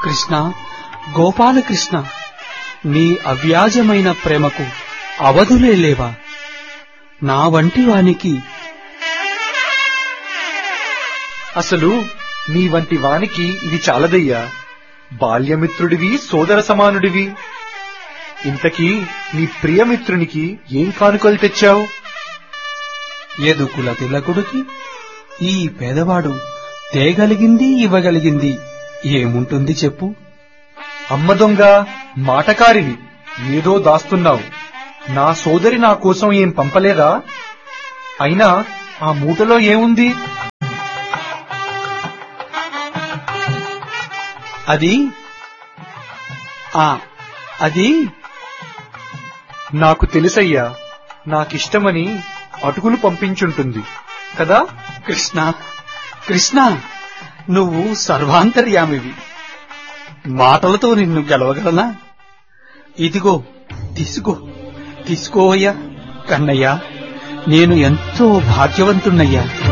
కృష్ణ గోపాలకృష్ణ నీ అవ్యాజమైన ప్రేమకు అవధులే లేవా నా వంటి వానికి అసలు నీ వంటి వానికి ఇది చాలదయ్యా బాల్యమిత్రుడివి సోదర సమానుడివి ఇంతకీ నీ ప్రియమిత్రునికి ఏం కానుకలు తెచ్చావు ఎదుకుల తిలకుడికి ఈ పేదవాడు తేగలిగింది ఇవ్వగలిగింది ఏముంటుంది చెప్పు అమ్మ దొంగ మాటకారిని ఏదో దాస్తున్నావు నా సోదరి నా కోసం ఏం పంపలేదా అయినా ఆ మూటలో ఏముంది అది ఆ అది నాకు తెలుసయ్యా నాకిష్టమని అటుకులు పంపించుంటుంది కదా కృష్ణ కృష్ణ నువ్వు సర్వాంతర్యామివి మాటలతో నిన్ను గెలవగలనా ఇదిగో తీసుకో తీసుకోవయ్యా కన్నయ్య నేను ఎంతో భాగ్యవంతున్నయ్యా